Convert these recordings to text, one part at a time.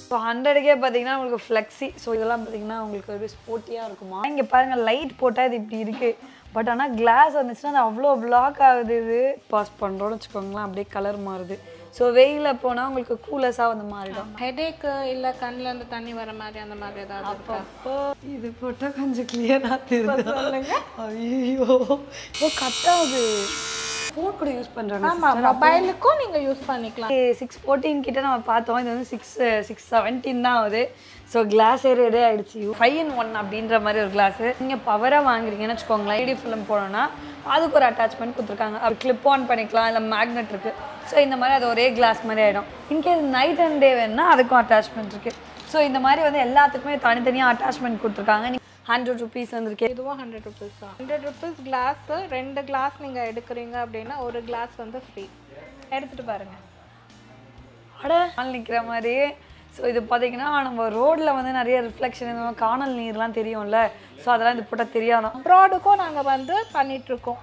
So ஹண்ட்ரடுக்கே பார்த்தீங்கன்னா உங்களுக்கு flexi so இதெல்லாம் பார்த்தீங்கன்னா உங்களுக்கு ஒரு ஸ்போர்ட்டியாக இருக்குமா இங்கே பாருங்கள் லைட் போட்டால் இது இப்படி இருக்குது பட் ஆனால் கிளாஸ் வந்துச்சுன்னா அது அவ்வளோ பிளாக் ஆகுது இது பாஸ் பண்ணுறோன்னு வச்சுக்கோங்களேன் அப்படியே கலர் மாறுது ஸோ வெயிலில் போனால் உங்களுக்கு கூலஸாக வந்து மாறிடும் ஹெடேக்கு இல்லை கண்ணுல இருந்து தண்ணி வர மாதிரி அந்த மாதிரி ஏதாவது இருக்கா அப்போ இது போட்டால் கொஞ்சம் கிளியராக தெரியுது ஐயோ இப்போ கட் ஆகுது ஃபோன் கூட யூஸ் பண்ணுறாங்க ஆமா மொபைலுக்கும் நீங்க யூஸ் பண்ணிக்கலாம் சிக்ஸ் ஃபோர்டீன் கிட்ட நம்ம பார்த்தோம் இது வந்து சிக்ஸ் சிக்ஸ் செவன்டீன் தான் ஆகுது ஸோ கிளாஸ் ரெடி ஆயிடுச்சு ஃபைவ் இன் ஒன் அப்படின்ற மாதிரி ஒரு கிளாஸ் நீங்கள் பவராக வாங்குறீங்கன்னு வச்சுக்கோங்களேன் ஐடி ஃபிலிம் போனோன்னா அதுக்கு ஒரு அட்டாச்மெண்ட் கொடுத்துருக்காங்க அது கிளிப் ஆன் பண்ணிக்கலாம் இல்லை மேக்னெட் இருக்குது ஸோ இந்த மாதிரி அது ஒரே கிளாஸ் மாதிரி ஆகிடும் இன்கேஸ் நைட் அண்ட் டே வேணும்னா அதுக்கும் அட்டாச்மெண்ட் இருக்குது ஸோ இந்த மாதிரி வந்து எல்லாத்துக்குமே தனித்தனியாக அட்டாச்மெண்ட் கொடுத்துருக்காங்க ஹண்ட்ரட் ருபீஸ் வந்துருக்கு இதுவும் ஹண்ட்ரட் ருபீஸ் தான் ஹண்ட்ரட் ருபீஸ் கிளாஸ் ரெண்டு கிளாஸ் நீங்க எடுக்கிறீங்க அப்படின்னா ஒரு கிளாஸ் வந்து ஃப்ரீ எடுத்துட்டு பாருங்க அட ஆள் நிற்கிற மாதிரி ஸோ இது பார்த்தீங்கன்னா நம்ம ரோட்டில் வந்து நிறைய ரிஃப்ளெக்ஷன் இந்த மாதிரி காணல் நீர்லாம் தெரியும்ல ஸோ அதெல்லாம் இது போட்டால் தெரியாதான் அப்ராடுக்கும் நாங்க வந்து பண்ணிட்டு இருக்கோம்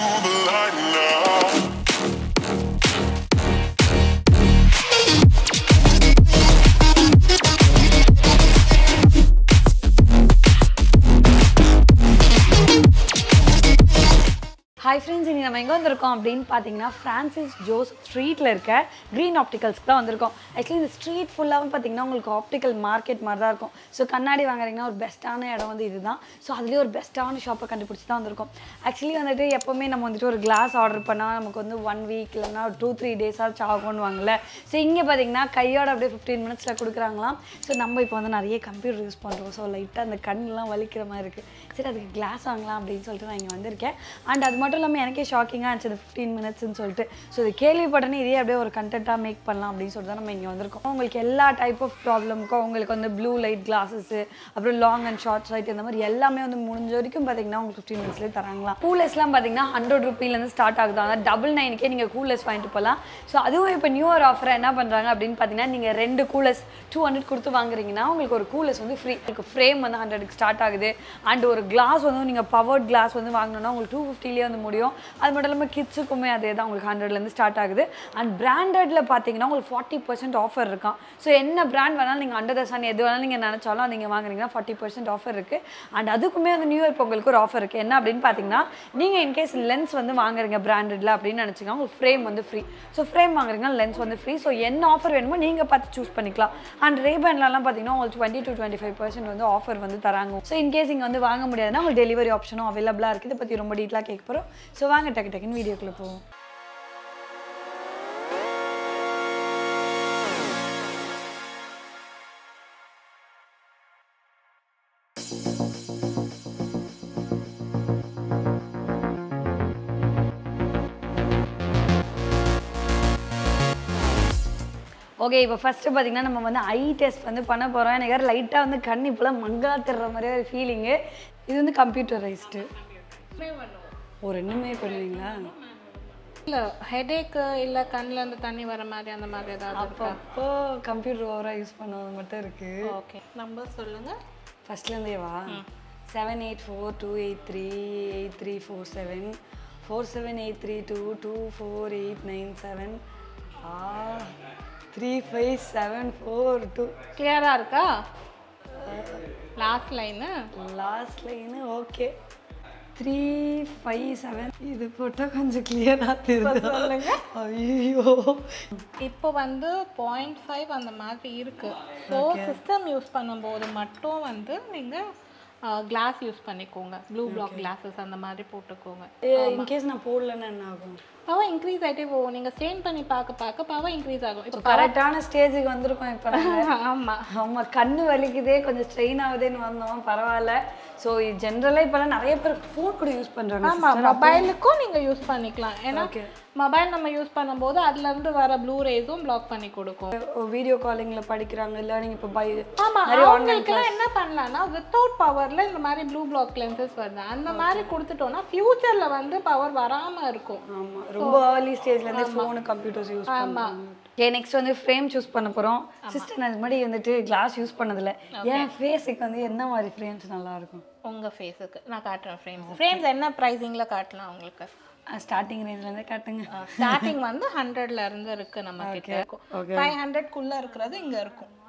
ஹாய் ஃப்ரெண்ட்ஸ் இனி நம்ம எங்கே வந்திருக்கோம் அப்படின்னு பார்த்தீங்கன்னா ஃப்ரான்சிஸ் ஜோஸ் ஸ்ட்ரீட்டில் இருக்க க்ரீன் ஆப்டிகல்ஸ்க்கு தான் வந்திருக்கோம் ஆக்சுவலி இந்த ஸ்ட்ரீட் ஃபுல்லாகவும் பார்த்தீங்கன்னா உங்களுக்கு ஆப்டிக்கல் மார்க்கெட் மாதிரி தான் இருக்கும் ஸோ கண்ணாடி வாங்குறீங்கன்னா ஒரு பெஸ்ட்டான இடம் வந்து இதுதான் ஸோ அதுலேயே ஒரு பெஸ்ட்டான ஷாப்பை கண்டுபிடிச்சி தான் வந்திருக்கோம் ஆக்சுவலி வந்துட்டு எப்போவுமே நம்ம வந்துட்டு ஒரு கிளாஸ் ஆர்டர் பண்ணால் நமக்கு வந்து ஒன் வீக் இல்லைன்னா ஒரு டூ த்ரீ டேஸாக ஆகும்னு வாங்கல ஸோ இங்கே பார்த்தீங்கன்னா கையோட அப்படியே ஃபிஃப்டீன் மினிட்ஸில் கொடுக்குறாங்களாம் ஸோ நம்ம இப்போ வந்து நிறைய கம்ப்யூட்டர் யூஸ் பண்ணுறோம் ஸோ லைட்டாக அந்த கண்ணெலாம் வலிக்கிற மாதிரி இருக்குது சரி அதுக்கு கிளாஸ் வாங்கலாம் அப்படின்னு சொல்லிட்டு நான் இங்கே வந்திருக்கேன் அண்ட் அது மட்டும் இல்லாமல் எனக்கே ஷாக்கிங்காக இருந்துச்சு அது ஃபிஃப்டீன் மினிட்ஸ்னு சொல்லிட்டு ஸோ இது கேள்விப்பட்டனே இதே அப்படியே ஒரு கண்டென்ட்டாக மேக் பண்ணலாம் அப்படின்னு சொல்லிட்டு தான் நம்ம இங்கே வந்திருக்கோம் உங்களுக்கு எல்லா டைப் ஆஃப் ப்ராப்ளமுக்கும் உங்களுக்கு வந்து ப்ளூ லைட் கிளாஸஸ் அப்புறம் லாங் அண்ட் ஷார்ட் லைட் இந்த மாதிரி எல்லாமே வந்து முடிஞ்ச வரைக்கும் பார்த்தீங்கன்னா உங்களுக்கு ஃபிஃப்டீன் மினிட்ஸ்லேயே தராங்களாம் கூலர்ஸ்லாம் பார்த்தீங்கன்னா ஹண்ட்ரட் ருபீலேருந்து ஸ்டார்ட் ஆகுது அதான் டபுள் நைனுக்கே நீங்கள் கூலர்ஸ் வாங்கிட்டு போகலாம் ஸோ அதுவும் இப்போ நியூ இயர் ஆஃபர் என்ன பண்ணுறாங்க அப்படின்னு பார்த்தீங்கன்னா நீங்கள் ரெண்டு கூலர்ஸ் டூ ஹண்ட்ரட் கொடுத்து வாங்குறீங்கன்னா உங்களுக்கு ஒரு கூலர்ஸ் வந்து ஃப்ரீ உங்களுக்கு ஃப்ரேம் வந்து ஹண்ட்ரடுக்கு ஸ்டார்ட் ஆகுது அண்ட் ஒரு கிளாஸ் வந்து நீங்கள் பவர்ட் கிளாஸ் வந்து வாங்கணும்னா உங்களுக்கு டூ ஃபிஃப்டிலேயே வந்து முடியும் அது மட்டும் இல்லாமல் கிட்ஸுக்குமே அதே தான் உங்களுக்கு ஹண்ட்ரட்லேருந்து ஸ்டார்ட் ஆகுது அண்ட் பிராண்டட்ல பார்த்தீங்கன்னா உங்களுக்கு ஃபார்ட்டி பர்சன்ட் ஆஃபர் இருக்கான் ஸோ என்ன பிராண்ட் வேணாலும் நீங்கள் அண்டர் த சன் எது வேணாலும் நீங்கள் நினச்சாலும் அது நீங்கள் வாங்குறீங்கன்னா ஃபார்ட்டி பர்சன்ட் ஆஃபர் இருக்குது அண்ட் அதுக்குமே வந்து நியூ இயர் பொங்கலுக்கு ஒரு ஆஃபர் இருக்குது என்ன அப்படின்னு பார்த்தீங்கன்னா நீங்கள் இன்கேஸ் லென்ஸ் வந்து வாங்குறீங்க பிராண்டட்ல அப்படின்னு நினச்சிங்கன்னா உங்களுக்கு ஃப்ரேம் வந்து ஃப்ரீ ஸோ ஃப்ரேம் வாங்குறீங்க லென்ஸ் வந்து ஃப்ரீ ஸோ என்ன ஆஃபர் வேணுமோ நீங்கள் பார்த்து சூஸ் பண்ணிக்கலாம் அண்ட் ரேபேண்ட்லலாம் பார்த்தீங்கன்னா உங்களுக்கு twenty to twenty five percent வந்து ஆஃபர் வந்து தராங்க ஸோ இன்கேஸ் இங்கே வந்து வாங்க முடியாதுன்னா உங்களுக்கு டெலிவரி ஆப்ஷனும் அவைலபிளாக இருக்குது இதை பற்றி ரொம்ப டீட்டெயிலாக கேட்க போகிறோம் ஸோ வாங்க டக்கு டக்குன்னு வீடியோக்குள்ளே போவோம் ஓகே இப்போ ஃபஸ்ட்டு பார்த்தீங்கன்னா நம்ம வந்து ஐ டெஸ்ட் வந்து பண்ண போகிறோம் எனக்கு வேறு லைட்டாக வந்து கண் இப்போலாம் மங்கலா தர்ற மாதிரியே ஒரு ஃபீலிங்கு இது வந்து கம்ப்யூட்டரைஸ்டு ஓ ரெண்டுமே பண்ணுவீங்களா இல்ல ஹெடேக்கு இல்ல கண்ணுல இருந்து தண்ணி வர மாதிரி அந்த மாதிரி ஏதாவது இருக்கா அப்போ கம்ப்யூட்டர் ஓவராக யூஸ் பண்ணது மட்டும் இருக்குது ஓகே நம்பர் சொல்லுங்க ஃபஸ்ட்லேருந்தே வா seven eight four two eight three eight three four seven four seven eight three two two four eight nine seven ah three five seven four two கிளியரா இருக்கா last line last line okay three five seven இது போட்டால் கொஞ்சம் கிளியராக தெரியுது சொல்லுங்க ஐயோ இப்போ வந்து பாயிண்ட் ஃபைவ் அந்த மாதிரி இருக்கு ஸோ சிஸ்டம் யூஸ் பண்ணும்போது மட்டும் வந்து நீங்க கிளாஸ் யூஸ் பண்ணிக்கோங்க ப்ளூ பிளாக் கிளாஸஸ் அந்த மாதிரி போட்டுக்கோங்க இன்கேஸ் நான் போடலன்னா என்ன ஆகும் பவர் இன்க்ரீஸ் ஆகிட்டே போகும் நீங்கள் ஸ்டெயின் பண்ணி பார்க்க பார்க்க பவர் இன்க்ரீஸ் ஆகும் இப்போ கரெக்டான ஸ்டேஜுக்கு வந்திருக்கோம் இப்போ நாங்கள் ஆமாம் ஆமாம் கண்ணு வலிக்குதே கொஞ்சம் ஸ்ட்ரெயின் ஆகுதேன்னு வந்தோம் பரவாயில்ல ஸோ ஜென்ரலாக இப்போலாம் நிறைய பேர் ஃபோன் கூட யூஸ் பண்ணுறாங்க ஆமாம் மொபைலுக்கும் நீங்கள் யூஸ் பண்ணிக்கலாம் ஏன்னா Okay. மொபைல் நம்ம யூஸ் பண்ணும்போது அதுலேருந்து வர ப்ளூ ரேஸும் பிளாக் பண்ணி கொடுக்கும் வீடியோ காலிங்கில் படிக்கிறாங்க இல்லை நீங்கள் இப்போ பை ஆமா நிறைய அவங்களுக்குலாம் என்ன பண்ணலாம்னா வித்தவுட் பவர்ல இந்த மாதிரி ப்ளூ பிளாக் லென்சஸ் வருது அந்த மாதிரி கொடுத்துட்டோம்னா ஃபியூச்சர்ல வந்து பவர் வராம இருக்கும் ஆமாம் ரொம்ப ஏர்லி ஸ்டேஜ்லேருந்தே ஃபோனு கம்ப்யூட்டர்ஸ் யூஸ் பண்ணுவாங்க ஓகே நெக்ஸ்ட் வந்து ஃப்ரேம் சூஸ் பண்ண போகிறோம் சிஸ்டர் நான் இது மாதிரி வந்துட்டு கிளாஸ் யூஸ் பண்ணதில்ல என் ஃபேஸுக்கு வந்து என்ன மாதிரி ஃப்ரேம்ஸ் நல்லாயிருக்கும் உங்க ஃபேஸுக்கு நான் காட்டுறேன் ஃப்ரேம்ஸ் ஃப்ரேம்ஸ் என்ன ப்ரைஸிங்ல காட்டலாம் உங்களுக்கு ஸ்டார்டிங் ரேஞ்சிலேருந்தே காட்டுங்க ஸ்டார்டிங் வந்து ஹண்ட்ரட்ல இருந்து இருக்கு நம்ம கிட்ட ஃபைவ் ஹண்ட்ரட் குள்ள இருக்கிறது இங்க இருக்கும்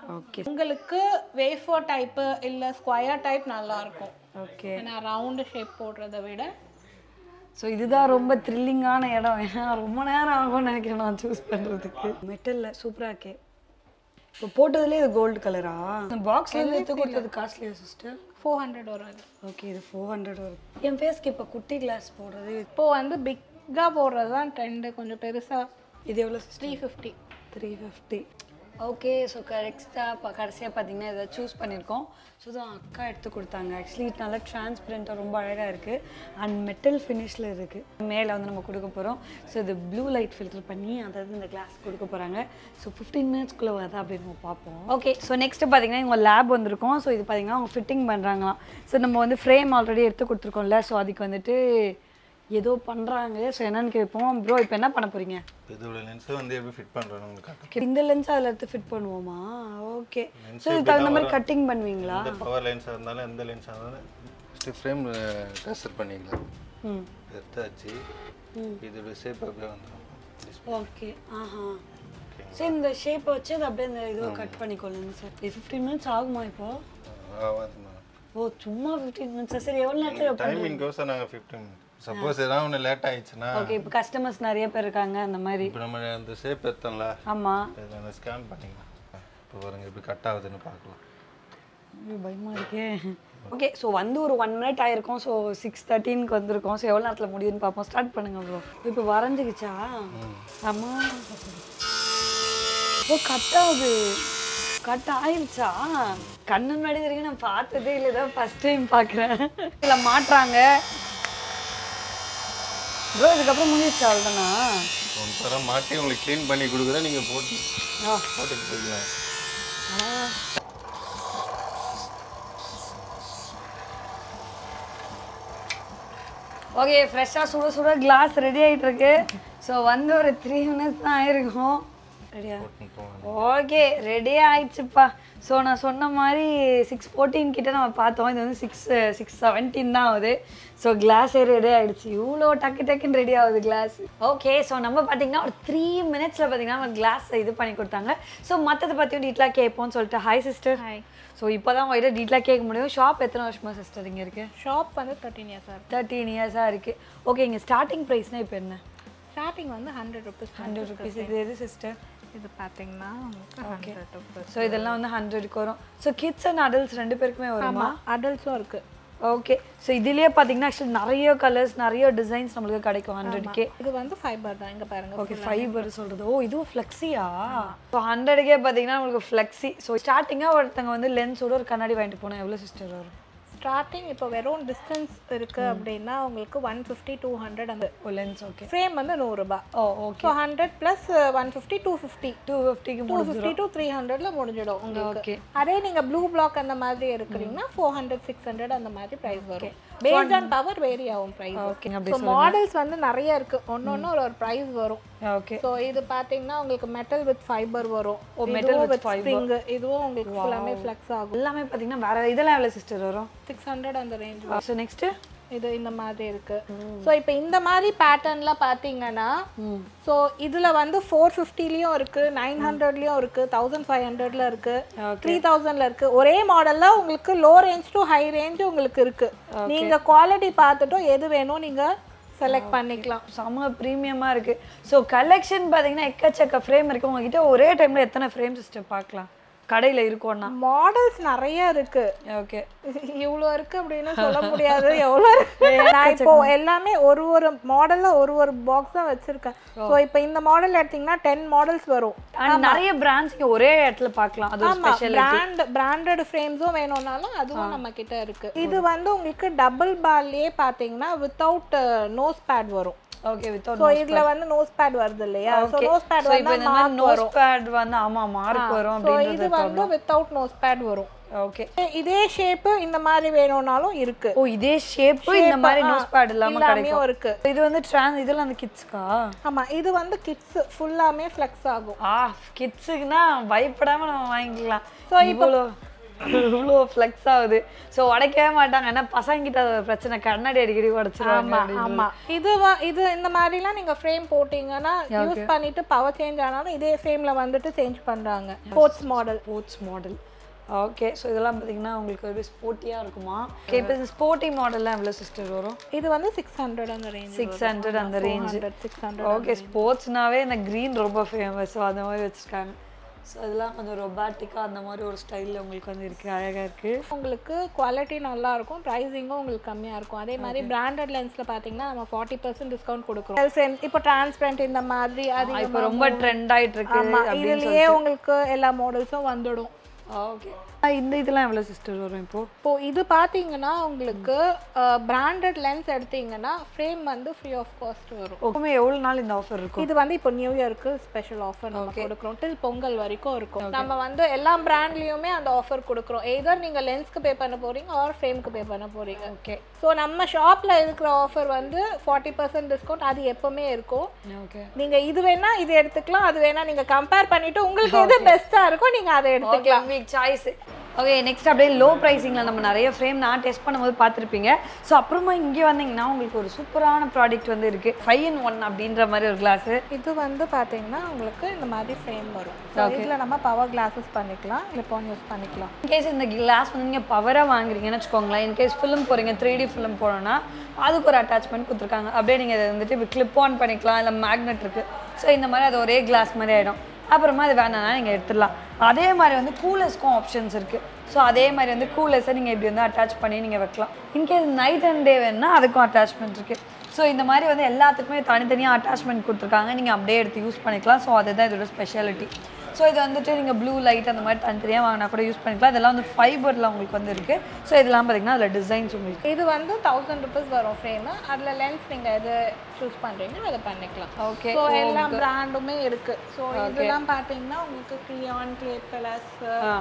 ஓகே உங்களுக்கு வேஃபர் டைப்பு இல்லை ஸ்கொயர் டைப் நல்லா இருக்கும் ஓகே ஏன்னா ரவுண்டு ஷேப் போடுறத விட ஸோ இதுதான் ரொம்ப த்ரில்லிங்கான இடம் ஏன்னா ரொம்ப நேரம் ஆகும்னு நினைக்கிறேன் நான் சூஸ் பண்ணுறதுக்கு மெட்டலில் சூப்பராக இருக்கே இப்போ போட்டதுலேயே இது கோல்டு கலரா இந்த பாக்ஸ்லேருந்து எடுத்து கொடுத்தது காஸ்ட்லியா சிஸ்டர் ஃபோர் ஹண்ட்ரட் வரும் இது ஓகே இது ஃபோர் ஹண்ட்ரட் வரும் என் ஃபேஸ்க்கு இப்போ குட்டி கிளாஸ் போடுறது இப்போ வந்து பிக்காக போடுறது தான் ட்ரெண்டு கொஞ்சம் பெருசாக இது எவ்வளோ three fifty three fifty okay so கரெக்டாக இப்போ கடைசியாக பார்த்தீங்கன்னா இதை சூஸ் பண்ணியிருக்கோம் ஸோ தான் அக்கா எடுத்து கொடுத்தாங்க ஆக்சுவலி இது நல்லா டிரான்ஸ்பரண்ட்டாக ரொம்ப அழகாக இருக்குது அண்ட் மெட்டல் ஃபினிஷில் இருக்குது மேலே வந்து நம்ம கொடுக்க போகிறோம் ஸோ இது ப்ளூ லைட் ஃபில்டர் பண்ணி அதாவது இந்த கிளாஸ் கொடுக்க போகிறாங்க ஸோ ஃபிஃப்டீன் மினிட்ஸ்க்குள்ளே வருதா அப்படின்னு நம்ம பார்ப்போம் ஓகே ஸோ நெக்ஸ்ட்டு பார்த்தீங்கன்னா இவங்க லேப் வந்திருக்கோம் ஸோ இது பார்த்தீங்கன்னா அவங்க ஃபிட்டிங் பண்ணுறாங்களாம் ஸோ நம்ம வந்து ஃப்ரேம் ஆல்ரெடி எடுத்து கொடுத்துருக்கோம்ல ஸோ அதுக்கு வந்துட்டு ஏதோ பண்ணுறாங்க ஸோ என்னன்னு கேட்போம் ப்ரோ இப்போ என்ன பண்ண போகிறீங்க இதோட லென்ஸை வந்து எப்படி ஃபிட் பண்ணுறோன்னு உங்களுக்கு காட்டுறேன் Okay, இந்த லென்ஸ் அதில் எடுத்து ஃபிட் பண்ணுவோமா ஓகே ஸோ இதுக்கு தகுந்த மாதிரி கட்டிங் பண்ணுவீங்களா எந்த பவர் லென்ஸாக இருந்தாலும் எந்த லென்ஸாக இருந்தாலும் ஃபஸ்ட்டு ஃப்ரேம் டெஸ்ட் பண்ணிக்கலாம் ம் எடுத்தாச்சு இதோட ஷேப் அப்படியே வந்துடும் ஓகே ஆஹா ஸோ இந்த ஷேப்பை வச்சு அது அப்படியே இந்த இதுவை கட் பண்ணிக்கொள்ளுங்க சார் இது ஃபிஃப்டீன் மினிட்ஸ் ஆகுமா இப்போ ஓ சும்மா ஃபிஃப்டீன் மினிட்ஸா சரி எவ்வளோ நேரத்தில் டைமிங் கோசம் நாங்கள் ஃபிஃப்டீன் சப்போஸ் ஏதாவது ஒன்று லேட் ஆயிடுச்சுன்னா ஓகே இப்போ கஸ்டமர்ஸ் நிறைய பேர் இருக்காங்க அந்த மாதிரி இப்போ நம்ம அந்த ஷேப் எடுத்தோம்ல ஆமாம் இதில் அந்த ஸ்கேன் பண்ணிக்கலாம் இப்போ பாருங்க எப்படி கட் ஆகுதுன்னு பார்க்கலாம் ஐயோ, பயமா இருக்கே ஓகே ஸோ வந்து ஒரு ஒன் மினிட் ஆயிருக்கும் ஸோ சிக்ஸ் தேர்ட்டீனுக்கு வந்திருக்கோம் ஸோ எவ்வளோ நேரத்தில் முடியும்னு பார்ப்போம் ஸ்டார்ட் பண்ணுங்க ப்ரோ இப்போ வரைஞ்சிக்கிச்சா ஆமா ஓ கட் ஆகுது கட் ஆயிடுச்சா கண்ணு முன்னாடி வரைக்கும் நான் பார்த்ததே இல்லை தான் ஃபர்ஸ்ட் டைம் பார்க்குறேன் இதில் மாட்டுறாங்க ப்ரோ இதுக்கப்புறம் முடிஞ்சிச்சா அவ்வளோதானா ஒன் தரம் மாட்டி உங்களுக்கு க்ளீன் பண்ணி கொடுக்குறேன் நீங்கள் போட்டு ஆ போட்டுட்டு போய்க்கலாம் ஓகே ஃப்ரெஷ்ஷாக சுட சுட கிளாஸ் ரெடி ஆகிட்டு இருக்கு ஸோ வந்து ஒரு த்ரீ மினிட்ஸ் தான் ஆயிருக்கும் ரெடியா போட்டு போவேன் ஓகே ரெடி ஆயிடுச்சுப்பா ஸோ நான் சொன்ன மாதிரி சிக்ஸ் ஃபோர்டீன் கிட்ட நம்ம பார்த்தோம் இது வந்து சிக்ஸ் சிக்ஸ் செவன்டீன் தான் ஆகுது ஸோ கிளாஸே ரெடி ஆயிடுச்சு இவ்வளோ டக்கு டக்குன்னு ரெடி ஆகுது கிளாஸ் ஓகே ஸோ நம்ம பார்த்தீங்கன்னா ஒரு த்ரீ மினிட்ஸில் பார்த்தீங்கன்னா நம்ம கிளாஸ் இது பண்ணி கொடுத்தாங்க ஸோ மற்றதை பற்றியும் டீட்டெயிலாக கேட்போம்னு சொல்லிட்டு ஹாய் சிஸ்டர் ஹாய் ஸோ இப்போ தான் உங்கள்கிட்ட டீட்டெயிலாக கேட்க முடியும் ஷாப் எத்தனை வருஷமா சிஸ்டர் இங்கே இருக்குது ஷாப் வந்து தேர்ட்டின் இயர்ஸ் சார் தேர்ட்டீன் இயர்ஸாக இருக்குது ஓகே இங்கே ஸ்டார்டிங் ப்ரைஸ்னால் இப்போ என்ன ஸ்டார்டிங் வந்து ஹண்ட்ரட் ருபீஸ் ஹண்ட்ரட் ருபீஸ் இது எது சிஸ்டர் இது பார்த்தீங்கன்னா உங்களுக்கு ஹண்ட்ரட் ருபீஸ் ஸோ இதெல்லாம் வந்து ஹண்ட்ரடுக்கு வரும் ஸோ கிட்ஸ் அண்ட் அடல்ட்ஸ் ரெண்டு பேருக்குமே வருமா ஆமாம் அடல்ட்ஸும் இருக்குது ஓகே ஸோ இதுலயே பார்த்தீங்கன்னா ஆக்சுவலி நிறைய கலர்ஸ் நிறைய டிசைன்ஸ் நம்மளுக்கு கிடைக்கும் ஹண்ட்ரட்கே இது வந்து ஃபைபர் தான் இங்கே பாருங்க ஓகே ஃபைபர் சொல்கிறது ஓ இதுவும் ஃப்ளெக்ஸியா ஸோ ஹண்ட்ரடுக்கே பார்த்தீங்கன்னா உங்களுக்கு ஃப்ளெக்ஸி ஸோ ஸ்டார்டிங்காக ஒருத்தங்க வந்து லென்ஸோட ஒரு கண்ணாடி வாங்கிட்டு போனால் எவ்வளோ சிஸ்டர் வரும் ஸ்டார்டிங் இப்போ வெறும் டிஸ்டன்ஸ் இருக்கு அப்படின்னா உங்களுக்கு ஒன் ஃபிஃப்டி டூ ஹண்ட்ரட் அந்த ஓ லென்ஸ் ஓகே ஃப்ரேம் வந்து நூறுரூபா oh okay so hundred plus one fifty two fifty two ஃபிஃப்டிக்கு டூ ஃபிஃப்டி டு த்ரீ ஹண்ட்ரட்ல முடிஞ்சிடும் உங்களுக்கு ஓகே அதே நீங்க ப்ளூ பிளாக் அந்த மாதிரி இருக்கிறீங்கன்னா ஃபோர் ஹண்ட்ரட் சிக்ஸ் ஹண்ட்ரட் அந்த மாதிரி ப்ரைஸ் வரும் பேஸ்ட் ஆன் பவர் வேரி ஆகும் ப்ரைஸ் ஓகே அப்படி ஸோ மாடல்ஸ் வந்து நிறைய இருக்கு ஒன்னொன்னு ஒரு ஒரு ப்ரைஸ் வரும் ஓகே ஸோ இது பார்த்தீங்கன்னா உங்களுக்கு மெட்டல் வித் ஃபைபர் வரும் oh, metal with with spring இதுவும் உங்களுக்கு ஃபுல்லாமே ஃப்ளெக்ஸ் ஆகும் எல்லாமே பார்த்தீங்கன்னா வேற இதெல்லாம் எவ்வளோ சிஸ்டர் வரும் சிக்ஸ் ஹண்ட்ரட் அந்த ரேஞ்ச் ஸோ நெக்ஸ்ட்டு இது இந்த மாதிரி இருக்கு ஸோ இப்போ இந்த மாதிரி பேட்டர்ன்ல பார்த்தீங்கன்னா ஸோ இதுல வந்து ஃபோர் ஃபிஃப்டிலையும் இருக்கு நைன் ஹண்ட்ரட்லயும் இருக்கு தௌசண்ட் ஃபைவ் ஹண்ட்ரட்ல இருக்கு த்ரீ தௌசண்ட்ல இருக்கு ஒரே மாடல்ல உங்களுக்கு low range to high range உங்களுக்கு இருக்கு நீங்க குவாலிட்டி பார்த்துட்டும் எது வேணும் நீங்க செலக்ட் பண்ணிக்கலாம் செம்ம ப்ரீமியமாக இருக்குது ஸோ கலெக்ஷன் பார்த்தீங்கன்னா எக்கச்சக்க ஃப்ரேம் இருக்குது உங்ககிட்ட ஒரே டைமில் எத்தனை ஃப்ரேம் சிஸ்டம் பார்க்கலாம் கடையில் இருக்கும்னா மாடல்ஸ் நிறைய இருக்கு ஓகே இவ்வளோ இருக்கு அப்படின்னு சொல்ல முடியாது எவ்வளோ இருக்கு நான் இப்போ எல்லாமே ஒரு ஒரு மாடல்ல ஒரு ஒரு பாக்ஸ் தான் வச்சிருக்கேன் ஸோ இப்போ இந்த மாடல் எடுத்தீங்கன்னா டென் மாடல்ஸ் வரும் அண்ட் நிறைய பிராண்ட்ஸ் இங்கே ஒரே இடத்துல பார்க்கலாம் அது ஒரு ஆமா ஸ்பெஷல் பிராண்ட் பிராண்டட் ஃப்ரேம்ஸும் வேணும்னாலும் அதுவும் நம்ம கிட்ட இருக்கு இது வந்து உங்களுக்கு டபுள் பால்லயே பாத்தீங்கன்னா வித்தவுட் நோஸ் பேட் வரும் ஓகே வித்தவுட் ஸோ இதுல வந்து நோஸ் பேட் வருது இல்லையா ஸோ நோஸ் பேட் ஸோ இப்போ வந்து இந்த மாதிரி நோஸ் பேட் வந்து ஆமாம் மார்க் வரும் ஸோ இது அப்படின்றது வந்து வித்தவுட் நோஸ் பேட் வரும் ஓகே இதே ஷேப்பு இந்த மாதிரி வேணும்னாலும் இருக்கு ஓ இதே ஷேப் இந்த மாதிரி ஆ, நோஸ் பேட் இல்லாம எல்லாமே கிடைக்கும் இருக்கு இது வந்து ட்ரான்ஸ் இதெல்லாம் அந்த கிட்ஸ்க்கா ஆமா இது வந்து கிட்ஸ் ஃபுல்லாமே ஃப்ளெக்ஸ் ஆகும் ஆ கிட்ஸுக்குன்னா பயப்படாம நம்ம வாங்கிக்கலாம் ஸோ இப்போ இவ்வளோ இவ்வளோ ஃப்ளெக்ஸ் ஆகுது ஸோ உடைக்கவே மாட்டாங்க ஏன்னா பசங்கிட்ட அது ஒரு பிரச்சனை கண்ணாடி அடிக்கடி உடச்சிருவாங்க ஆமா ஆமா இது வ- இது இந்த மாதிரிலாம் நீங்க ஃப்ரேம் போட்டீங்கன்னா யூஸ் பண்ணிட்டு பவர் சேஞ்ச் ஆனாலும் இதே ஃப்ரேம்ல வந்துட்டு சேஞ்ச் பண்றாங்க sports model sports model okay so இதெல்லாம் பார்த்தீங்கன்னா உங்களுக்கு ஒரு ஸ்போர்ட்டியாக இருக்குமா ஓகே இப்போ இந்த ஸ்போர்ட்டி மாடல்லாம் எவ்வளோ சிஸ்டர் வரும் இது வந்து சிக்ஸ் ஹண்ட்ரட் அந்த ரேஞ்ச் சிக்ஸ் ஹண்ட்ரட் அந்த range hundred six hundred okay ஸ்போர்ட்ஸ்னாவே இந்த க்ரீன் ரொம்ப ஃபேமஸ் ஸோ அந்த மாதிரி வச்சுருக்காங்க ஸோ அதெல்லாம் கொஞ்சம் ரொபாட்டிக்காக அந்த மாதிரி ஒரு ஸ்டைலில் உங்களுக்கு வந்து இருக்குது அழகாக இருக்குது உங்களுக்கு குவாலிட்டி நல்லா இருக்கும் ப்ரைஸிங்கும் உங்களுக்கு கம்மியாக இருக்கும் அதே மாதிரி பிராண்டட் லென்ஸில் பார்த்தீங்கன்னா நம்ம ஃபார்ட்டி பர்சன்ட் டிஸ்கவுண்ட் கொடுக்குறோம் சேம் இப்போ டிரான்ஸ்பரண்ட் இந்த மாதிரி அது இப்போ ரொம்ப ட்ரெண்ட் ஆயிட்டு இருக்கு ஆமா இதுலயே உங்களுக்கு எல்லா மாடல்ஸும் வந்துடும் ஓகே இந்த இதெல்லாம் எவ்வளோ சிஸ்டர் வரும் இப்போ இப்போ இது பார்த்தீங்கன்னா உங்களுக்கு பிராண்டட் லென்ஸ் எடுத்தீங்கன்னா ஃப்ரேம் வந்து ஃப்ரீ ஆஃப் காஸ்ட் வரும் எப்பவுமே எவ்வளோ நாள் இந்த ஆஃபர் இருக்கும் இது வந்து இப்போ நியூ இயருக்கு ஸ்பெஷல் ஆஃபர் நம்ம கொடுக்குறோம் டில் பொங்கல் வரைக்கும் இருக்கும் நம்ம வந்து எல்லா பிராண்ட்லயுமே அந்த ஆஃபர் கொடுக்குறோம் எதர் நீங்க லென்ஸ்க்கு பே பண்ண போறீங்க ஆர் ஃப்ரேம்க்கு பே பண்ண போறீங்க ஓகே ஸோ நம்ம ஷாப்ல இருக்கிற ஆஃபர் வந்து ஃபார்ட்டி பர்சன்ட் டிஸ்கவுண்ட் அது எப்பவுமே இருக்கும் ஓகே நீங்க இது வேணா இது எடுத்துக்கலாம் அது வேணா நீங்க கம்பேர் பண்ணிட்டு உங்களுக்கு எது பெஸ்டா இருக்கோ நீங்க அதை எடுத்துக்கலாம் ஓகே உங்களுக்கு சாய்ஸ் ஓகே நெக்ஸ்ட் அப்படியே லோ ப்ரைஸிங்கில் நம்ம நிறைய ஃப்ரேம் நான் டெஸ்ட் பண்ணும்போது பார்த்துருப்பீங்க ஸோ அப்புறமா இங்கே வந்தீங்கன்னா உங்களுக்கு ஒரு சூப்பரான ப்ராடக்ட் வந்து இருக்குது ஃபைவ் இன் ஒன் அப்படின்ற மாதிரி ஒரு கிளாஸு இது வந்து பாத்தீங்கன்னா உங்களுக்கு இந்த மாதிரி ஃப்ரேம் வரும் So, இதுல நம்ம பவர் கிளாஸஸ் பண்ணிக்கலாம் கிளிப் யூஸ் பண்ணிக்கலாம் இன்கேஸ் இந்த கிளாஸ் வந்து நீங்கள் பவராக வாங்குறீங்கன்னு வச்சுக்கோங்களேன் இன்கேஸ் ஃபிலிம் போகிறீங்க த்ரீ டி ஃபிலிம் போனோன்னா அதுக்கு ஒரு அட்டாச்மெண்ட் கொடுத்துருக்காங்க அப்படியே நீங்கள் இதை வந்துட்டு இப்போ கிளிப் ஆன் பண்ணிக்கலாம் இல்லை மேக்னெட் இருக்குது ஸோ இந்த மாதிரி அது ஒரே கிளாஸ் மாதிரி ஆகிடும் அப்புறமா அது வேணாம்னா நீங்கள் எடுத்துடலாம் அதே மாதிரி வந்து கூலர்ஸ்க்கும் ஆப்ஷன்ஸ் இருக்குது ஸோ அதே மாதிரி வந்து கூலர்ஸை நீங்கள் இப்படி வந்து அட்டாச் பண்ணி நீங்கள் வைக்கலாம் இன்கேஸ் நைட் அண்ட் டே வேணுன்னா அதுக்கும் அட்டாச்மெண்ட் இருக்குது ஸோ இந்த மாதிரி வந்து எல்லாத்துக்குமே தனித்தனியாக அட்டாச்மெண்ட் கொடுத்துருக்காங்க நீங்கள் அப்படியே எடுத்து யூஸ் பண்ணிக்கலாம் ஸோ அதுதான் இதோட ஸ்பெஷாலிட்டி ஸோ இது வந்துட்டு நீங்கள் ப்ளூ லைட் அந்த மாதிரி தனித்தனியாக வாங்கினா கூட யூஸ் பண்ணிக்கலாம் இதெல்லாம் வந்து ஃபைபரில் உங்களுக்கு வந்து இருக்குது ஸோ இதெல்லாம் பார்த்தீங்கன்னா அதில் டிசைன்ஸ் உங்களுக்கு இது வந்து தௌசண்ட் ருபீஸ் வரும் ஃப்ரேம் அதுல லென்ஸ் நீங்க எது சூஸ் பண்றீங்களோ அதை பண்ணிக்கலாம் ஓகே ஸோ எல்லா பிராண்டுமே இருக்கு ஸோ இதெல்லாம் பார்த்தீங்கன்னா உங்களுக்கு கிளியான் கிளியர் கலர்ஸ்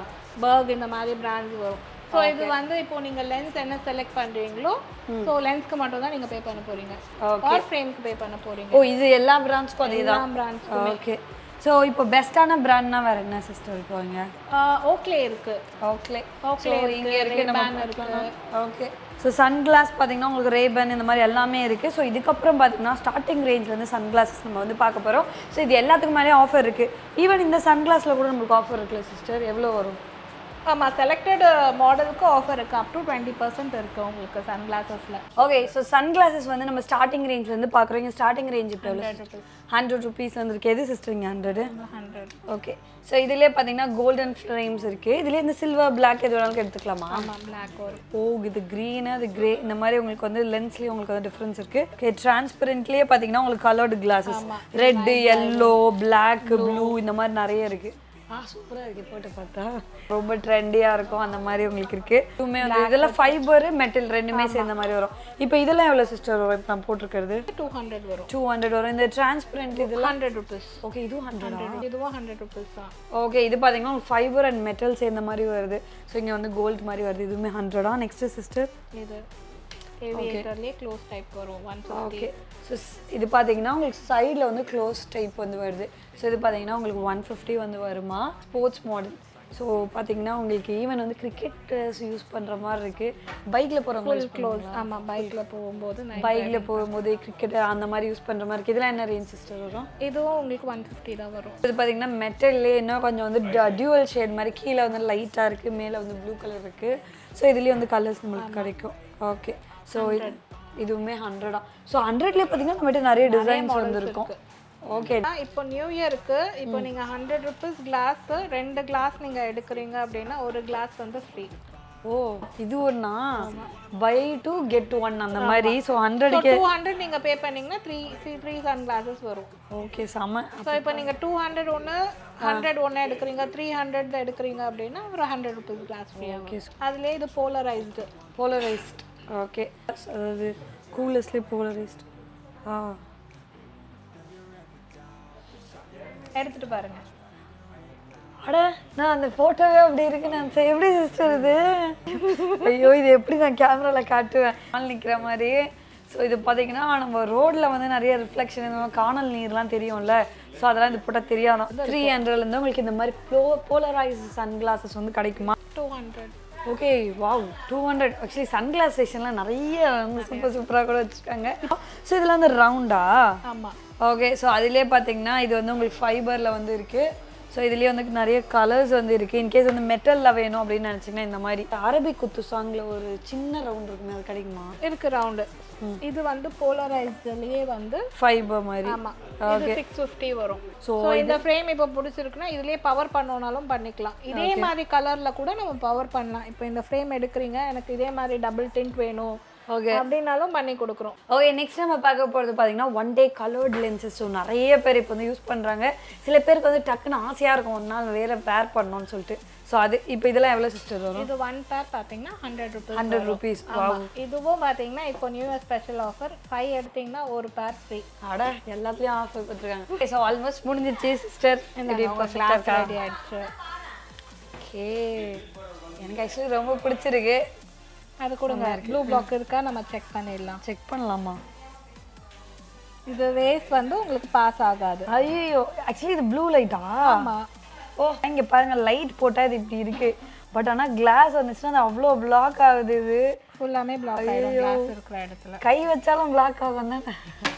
பர்க் இந்த மாதிரி பிராண்ட்ஸ் வரும் ஸோ இது வந்து இப்போ நீங்க லென்ஸ் என்ன செலக்ட் பண்றீங்களோ ஸோ லென்ஸ்க்கு மட்டும் தான் நீங்க பே பண்ண போறீங்க ஆர் ஃப்ரேம்க்கு பே பண்ண போறீங்க ஓ இது எல்லா பிராண்ட்ஸ்க்கும் அதே எல்லா தான் பிராண்ட்ஸ் ஓகே ஸோ இப்போ பெஸ்ட்டான பிராண்ட்னா வேறு என்ன சிஸ்டர் போவீங்க ஓக்லே இருக்கு ஓகே ஓக்லே இங்கே இருக்கு இருக்கு Ray-Ban இருக்கு ஓகே ஸோ சன் கிளாஸ் பார்த்தீங்கன்னா உங்களுக்கு ரேபன் இந்த மாதிரி எல்லாமே இருக்குது ஸோ இதுக்கப்புறம் பார்த்தீங்கன்னா ஸ்டார்டிங் ரேஞ்ச்லேருந்து சன் கிளாஸஸ் நம்ம வந்து பார்க்க போகிறோம் ஸோ இது எல்லாத்துக்கும் மேலேயே ஆஃபர் இருக்குது ஈவன் இந்த சன் கிளாஸில் கூட நம்மளுக்கு ஆஃபர் இருக்குல்ல சிஸ்டர் எவ்வளோ வரும் ஆமா செலக்டட் மாடலுக்கு ஆஃபர் இருக்கு அப் டு டுவெண்ட்டி பர்சன்ட் இருக்கு உங்களுக்கு சன் கிளாஸஸ்ல ஓகே ஸோ சன் கிளாஸஸ் வந்து நம்ம ஸ்டார்டிங் ரேஞ்ச்லேருந்து பார்க்குறோங்க ஸ்டார்டிங் ரேஞ்ச் இப்போ எவ்வளோ ஹண்ட்ரட் ருபீஸ்லேருந்து இருக்குது எது சிஸ்டர் இங்கே ஹண்ட்ரடு ஹண்ட்ரட் ஓகே ஸோ இதுலேயே பார்த்தீங்கன்னா கோல்டன் ஃப்ரேம்ஸ் இருக்குது இதுலேயே இந்த சில்வர் பிளாக் எது வேணாலும் எடுத்துக்கலாமா ஆமா பிளாக் வரும் ஓ இது க்ரீனு அது கிரே இந்த மாதிரி உங்களுக்கு வந்து லென்ஸ்லேயே உங்களுக்கு வந்து டிஃப்ரென்ஸ் இருக்குது ஓகே டிரான்ஸ்பரண்ட்லேயே பார்த்தீங்கன்னா உங்களுக்கு coloured glasses red yellow black blue இந்த மாதிரி நிறைய இருக்குது ஆ சூப்பராக இருக்கு போட்டு பார்த்தா ரொம்ப ட்ரெண்டியாக இருக்கும் அந்த மாதிரி உங்களுக்கு இருக்குது இதுவுமே வந்து இதெல்லாம் ஃபைபர் மெட்டல் ரெண்டுமே சேர்ந்த மாதிரி வரும் இப்போ இதெல்லாம் எவ்வளோ சிஸ்டர் வரும் இப்போ நான் போட்டிருக்கிறது டூ ஹண்ட்ரட் வரும் டூ ஹண்ட்ரட் வரும் இந்த டிரான்ஸ்பரண்ட் இதெல்லாம் ஹண்ட்ரட் ருபீஸ் ஓகே இதுவும் ஹண்ட்ரட் இதுவும் ஹண்ட்ரட் ருபீஸ் தான் ஓகே இது பார்த்தீங்கன்னா உங்களுக்கு ஃபைபர் அண்ட் மெட்டல் சேர்ந்த மாதிரி வருது ஸோ இங்கே வந்து கோல்டு மாதிரி வருது இதுவுமே ஹண்ட்ரடா நெக்ஸ்ட் சிஸ்டர் இது ஏவியேட்டர்லேயே க்ளோஸ் டைப் வரும் ஒன் ஃபிஃப்டி ஓகே ஸோ இது பார்த்தீங்கன்னா உங்களுக்கு சைடில் வந்து க்ளோஸ் டைப் வந்து வருது ஸோ இது பார்த்தீங்கன்னா உங்களுக்கு ஒன் ஃபிஃப்டி வந்து வருமா ஸ்போர்ட்ஸ் மாடல் ஸோ பார்த்தீங்கன்னா உங்களுக்கு ஈவன் வந்து கிரிக்கெட் யூஸ் பண்ணுற மாதிரி இருக்குது பைக்கில் போகிறவங்க யூஸ் க்ளோஸ் ஆமா பைக்ல போகும்போது night பைக்கில் போகும்போது கிரிக்கெட் அந்த மாதிரி யூஸ் பண்ணுற மாதிரி இருக்குது இதெல்லாம் என்ன ரேஞ்ச் சிஸ்டர் வரும் இதுவும் உங்களுக்கு ஒன் ஃபிஃப்டி தான் வரும் இது பார்த்தீங்கன்னா மெட்டல்லே இன்னும் கொஞ்சம் வந்து டியூவல் ஷேட் மாதிரி கீழே வந்து லைட்டாக இருக்குது மேலே வந்து ப்ளூ கலர் இருக்குது ஸோ இதுலேயே வந்து கலர்ஸ் நம்மளுக்கு கிடைக்கும் ஓகே ஸோ இதுவுமே ஹண்ட்ரடா ஸோ ஹண்ட்ரட்லேயே பார்த்தீங்கன்னா நம்மகிட்ட நிறைய டிசைன்ஸ் வந்து இருக்கும் ஓகே ஆ, இப்போ நியூ இயருக்கு இப்போ நீங்க ஹண்ட்ரட் ருபீஸ் கிளாஸ் ரெண்டு கிளாஸ் நீங்க எடுக்கிறீங்க அப்படின்னா ஒரு கிளாஸ் வந்து ஃப்ரீ ஓ இது ஒன்றா பை டூ கெட் ஒன் அந்த மாதிரி ஸோ ஹண்ட்ரடுக்கு டூ ஹண்ட்ரட் நீங்க பே பண்ணீங்கன்னா த்ரீ த்ரீ சன் கிளாஸஸ் வரும் ஓகே செம ஸோ இப்போ நீங்க டூ ஹண்ட்ரட் ஒன்று ஹண்ட்ரட் ஒன்று எடுக்கிறீங்க த்ரீ ஹண்ட்ரட் எடுக்கிறீங்க அப்படின்னா ஒரு hundred rupees glass free okay அதுலேயே இது போலரைஸ்டு போலரைஸ்ட் ஓகே அதாவது கூலஸ்லேயே போலரைஸ்ட் ஆ எடுத்துட்டு பாருங்க அட நான் அந்த ஃபோட்டோவே அப்படி இருக்கு நான் சரி, எப்படி சிஸ்டர் இது ஐயோ இது எப்படி நான் கேமராவில் காட்டுவேன் ஆள் நிற்கிற மாதிரி ஸோ இது பார்த்தீங்கன்னா நம்ம ரோட்டில் வந்து நிறைய ரிஃப்ளெக்ஷன் இந்த மாதிரி காணல் நீர்லாம் தெரியும்ல ஸோ அதெல்லாம் இது போட்டால் தெரியாதான் த்ரீ ஹண்ட்ரட்லேருந்து உங்களுக்கு இந்த மாதிரி ப்ளோ போலரைஸ் சன் கிளாஸஸ் வந்து கிடைக்குமா two hundred okay wow two hundred actually sunglass ஸ்டேஷன்லாம் நிறைய வந்து சூப்பர் சூப்பராக கூட வச்சுருக்காங்க ஸோ இதில் வந்து ரவுண்டா ஆமா ஓகே ஸோ அதிலே பார்த்தீங்கன்னா இது வந்து உங்களுக்கு ஃபைபரில் வந்து இருக்குது ஸோ இதுலேயே வந்து நிறைய கலர்ஸ் வந்து இருக்குது இன்கேஸ் வந்து மெட்டலில் வேணும் அப்படின்னு நினச்சிங்கன்னா இந்த மாதிரி அரபிக் குத்து சாங்கில் ஒரு சின்ன ரவுண்ட் இருக்குமே அது கிடைக்குமா இருக்கு ரவுண்டு இது வந்து போலரைஸ்ட்லயே வந்து ஃபைபர் மாதிரி ஆமா இது சிக்ஸ் ஃபிஃப்டி வரும் So, ஸோ இந்த ஃப்ரேம் இப்போ பிடிச்சிருக்குன்னா இதுலயே பவர் பண்ணோனாலும் பண்ணிக்கலாம் இதே மாதிரி கலர்ல கூட நம்ம பவர் பண்ணலாம் இப்போ இந்த ஃப்ரேம் எடுக்கிறீங்க எனக்கு இதே மாதிரி டபுள் டிண்ட் வேணும் ஓகே அப்படின்னாலும் பண்ணி கொடுக்குறோம் ஓகே நெக்ஸ்ட் நம்ம பார்க்க போகிறது பார்த்தீங்கன்னா one day coloured lenses so நிறைய பேர் இப்போ வந்து யூஸ் பண்ணுறாங்க சில பேருக்கு வந்து டக்குன்னு ஆசையாக இருக்கும் ஒரு நாள் வேறு பேர் பண்ணணும்னு சொல்லிட்டு ஸோ அது இப்போ இதெல்லாம் எவ்வளோ சிஸ்டர் வரும் இது ஒன் பேர் பார்த்தீங்கன்னா ஹண்ட்ரட் ருபீஸ் ஹண்ட்ரட் ருபீஸ் ஆமா இதுவும் பார்த்தீங்கன்னா இப்போ new year special offer five எடுத்தீங்கன்னா ஒரு பேர் ஃப்ரீ அட எல்லாத்துலேயும் ஆஃபர் கொடுத்துருக்காங்க ஸோ ஆல்மோஸ்ட் முடிஞ்சிச்சு சிஸ்டர் கிளாஸ் ரெடி ஆயிடுச்சு ஓகே எனக்கு ஆக்சுவலி ரொம்ப பிடிச்சிருக்கு அது கொடுங்க ப்ளூ பிளாக் இருக்கா நம்ம செக் பண்ணிடலாம் செக் பண்ணலாமா இது ரேஸ் வந்து உங்களுக்கு பாஸ் ஆகாது ஐயோ ஆக்சுவலி இது ப்ளூ லைட்டா ஆமா ஓ இங்க பாருங்க லைட் போட்டா இது இப்படி இருக்கு பட் ஆனா கிளாஸ் வந்துச்சுன்னா அது அவ்வளோ பிளாக் ஆகுது இது ஃபுல்லாமே பிளாக் ஆயிடும் கிளாஸ் இருக்கிற இடத்துல கை வச்சாலும் பிளாக் ஆகும் தானே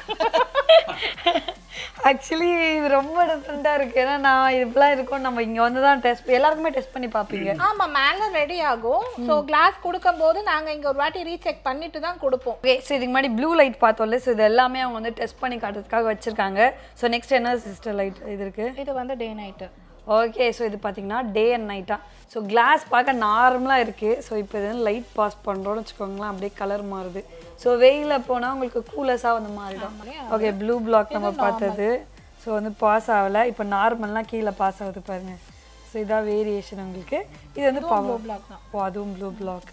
ஆக்சுவலி இது ரொம்ப டிஃப்ரெண்ட்டாக இருக்கு ஏன்னா நான் இப்படிலாம் இருக்கும் நம்ம இங்கே வந்து தான் டெஸ்ட் எல்லாருக்குமே டெஸ்ட் பண்ணி பார்ப்பீங்க ஆமா மேல ரெடி ஆகும் ஸோ கிளாஸ் கொடுக்கும்போது நாங்க இங்க ஒரு வாட்டி ரீசெக் பண்ணிட்டு தான் கொடுப்போம் ஓகே ஸோ இதுக்கு முன்னாடி ப்ளூ லைட் பார்த்தோம்ல ஸோ இது எல்லாமே அவங்க வந்து டெஸ்ட் பண்ணி காட்டுறதுக்காக வச்சிருக்காங்க ஸோ நெக்ஸ்ட் என்ன சிஸ்டர் லைட் இது இருக்கு இது வந்து டே நைட்டு ஓகே ஸோ இது பார்த்தீங்கன்னா டே அண்ட் நைட்டா ஸோ கிளாஸ் பார்க்க நார்மலாக இருக்குது ஸோ இப்போ இது லைட் பாஸ் பண்ணுறோம்னு வச்சுக்கோங்களேன் அப்படியே கலர் மாறுது ஸோ வெயிலில் போனால் உங்களுக்கு கூலஸாக வந்து மாறிடும் ஓகே ப்ளூ பிளாக் நம்ம பார்த்தது ஸோ வந்து பாஸ் ஆகலை இப்போ நார்மல்லாம் கீழே பாஸ் ஆகுது பாருங்க ஸோ இதான் வேரியேஷன் உங்களுக்கு இது வந்து பவர் பிளாக் தான் ஓ அதுவும் ப்ளூ பிளாக்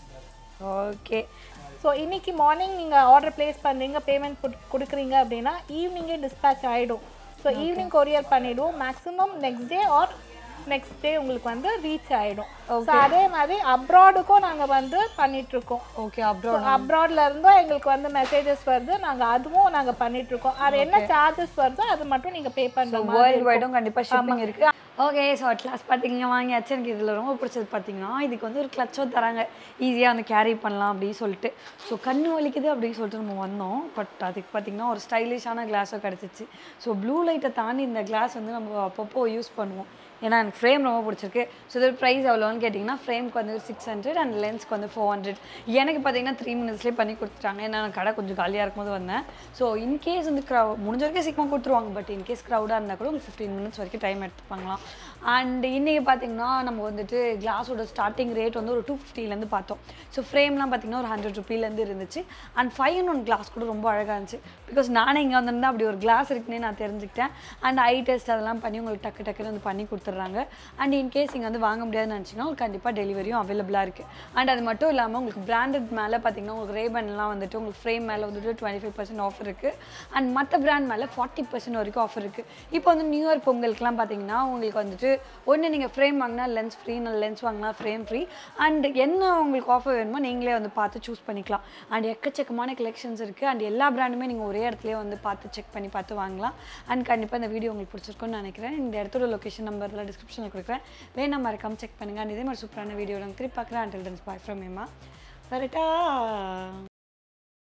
ஓகே ஸோ இன்னைக்கு மார்னிங் நீங்க ஆர்டர் பிளேஸ் பண்றீங்க பேமெண்ட் கொடுக்குறீங்க அப்படின்னா ஈவினிங்கே டிஸ்பேச் ஆயிடும் ஸோ ஈவினிங் கொரியர் பண்ணிடுவோம் maximum next day or next day உங்களுக்கு வந்து ரீச் ஆயிடும் ஸோ அதே மாதிரி அப்ராடுக்கும் நாங்க வந்து பண்ணிட்டு இருக்கோம் ஓகே அப்புறம் அப்ராட்ல இருந்தும் எங்களுக்கு வந்து மெசேஜஸ் வருது நாங்க அதுவும் நாங்க பண்ணிட்டு இருக்கோம் அது என்ன சார்ஜஸ் வருதோ அது மட்டும் நீங்க பே பண்ற மாதிரி வேர்ல்டு வைடும் கண்டிப்பாக ஷிப்பிங் இருக்கு ஓகே ஸோ அட்லாஸ் பார்த்தீங்க வாங்கியாச்சு எனக்கு இதில் ரொம்ப பிடிச்சது பார்த்தீங்கன்னா இதுக்கு வந்து ஒரு கிளச்சும் தராங்க ஈஸியாக வந்து கேரி பண்ணலாம் அப்படின்னு சொல்லிட்டு ஸோ கண்ணு வலிக்குது அப்படின்னு சொல்லிட்டு நம்ம வந்தோம் பட் அதுக்கு பார்த்தீங்கன்னா ஒரு ஸ்டைலிஷான கிளாஸும் கிடச்சிச்சு ஸோ ப்ளூ லைட்டை தாண்டி இந்த கிளாஸ் வந்து நம்ம அப்பப்போ யூஸ் பண்ணுவோம் ஏன்னா எனக்கு ஃப்ரேம் ரொம்ப பிடிச்சிருக்கு ஸோ இதோட ப்ரைஸ் எவ்வளோன்னு கேட்டிங்கன்னா ஃப்ரேம்க்கு வந்து சிக்ஸ் ஹண்ட்ரட் அண்ட் லென்ஸ்க்கு வந்து ஃபோர் ஹண்ட்ரட் எனக்கு பார்த்தீங்கன்னா த்ரீ மினிட்ஸ்லேயே பண்ணி கொடுத்துட்டாங்க ஏன்னா நான் கடை கொஞ்சம் காலியாக இருக்கும்போது வந்தேன் ஸோ இன்கேஸ் வந்து க்ரௌ முடிஞ்ச வரைக்கும் சீக்கிரமாக கொடுத்துருவாங்க பட் இன்கேஸ் க்ரௌடாக இருந்தால் கூட உங்களுக்கு ஃபிஃப்டீன் மினிட்ஸ் வரைக்கும் டைம் எடுத்துப்பாங்களாம் அண்ட் இன்றைக்கி பார்த்தீங்கன்னா நம்ம வந்துட்டு கிளாஸோட ஸ்டார்டிங் ரேட் வந்து ஒரு டூ ஃபிஃப்டிலேருந்து பார்த்தோம் ஸோ ஃப்ரேம்லாம் பார்த்தீங்கன்னா ஒரு ஹண்ட்ரட் ருபீலேருந்து இருந்துச்சு and five and one glass கூட ரொம்ப அழகாக இருந்துச்சு பிகாஸ் நானே இங்கே வந்திருந்தா அப்படி ஒரு கிளாஸ் இருக்குன்னே நான் தெரிஞ்சுக்கிட்டேன் அண்ட் ஐ டெஸ்ட் அதெல்லாம் பண்ணி உங்களுக்கு டக்கு டக்குன்னு வந்து பண்ணி கொடுத்துட்றாங்க அண்ட் இன்கேஸ் இங்கே வந்து வாங்க முடியாதுன்னு நினச்சிங்கன்னா உங்களுக்கு கண்டிப்பாக டெலிவரியும் அவைலபிளாக இருக்குது அண்ட் அது மட்டும் இல்லாமல் உங்களுக்கு பிராண்டட் மேலே பார்த்தீங்கன்னா உங்களுக்கு ரேபன்லாம் வந்துட்டு உங்களுக்கு ஃப்ரேம் மேலே வந்துட்டு டுவெண்ட்டி ஃபைவ் பர்சன்ட் ஆஃபர் இருக்குது அண்ட் மற்ற பிராண்ட் மேலே ஃபார்ட்டி பர்சன்ட் வரைக்கும் ஆஃபர் இருக்குது இப்போ வந்து நியூ இயர் பொங்கலுக்குலாம் பார்த்தீங்கன்னா உங்களுக்கு வந்துட்டு ஒன்று நீங்கள் ஃப்ரேம் வாங்கினா லென்ஸ் ஃப்ரீ நான் லென்ஸ் வாங்கினா ஃப்ரேம் ஃப்ரீ அண்ட் என்ன உங்களுக்கு ஆஃபர் வேணுமோ நீங்களே வந்து பார்த்து சூஸ் பண்ணிக்கலாம் அண்ட் எக்கச்சக்கமான கலெக்ஷன்ஸ் இருக்குது அண்ட் எல்லா பிராண்டுமே நீங்கள் ஒரே இடத்துலயே வந்து பார்த்து செக் பண்ணி பார்த்து வாங்கலாம் அண்ட் கண்டிப்பாக இந்த வீடியோ உங்களுக்கு பிடிச்சிருக்கும்னு நினைக்கிறேன் இந்த இடத்தோட லொக்கேஷன் நம்பரில் டிஸ்கிரிப்ஷனில் கொடுக்குறேன் வேணா மறக்காம செக் பண்ணுங்கள் அண்ட் இதே மாதிரி சூப்பரான வீடியோ நான் திருப்பி பார்க்குறேன் அண்டில் டன்ஸ் பாய் ஃப்ரம் ஏமா வரட்டா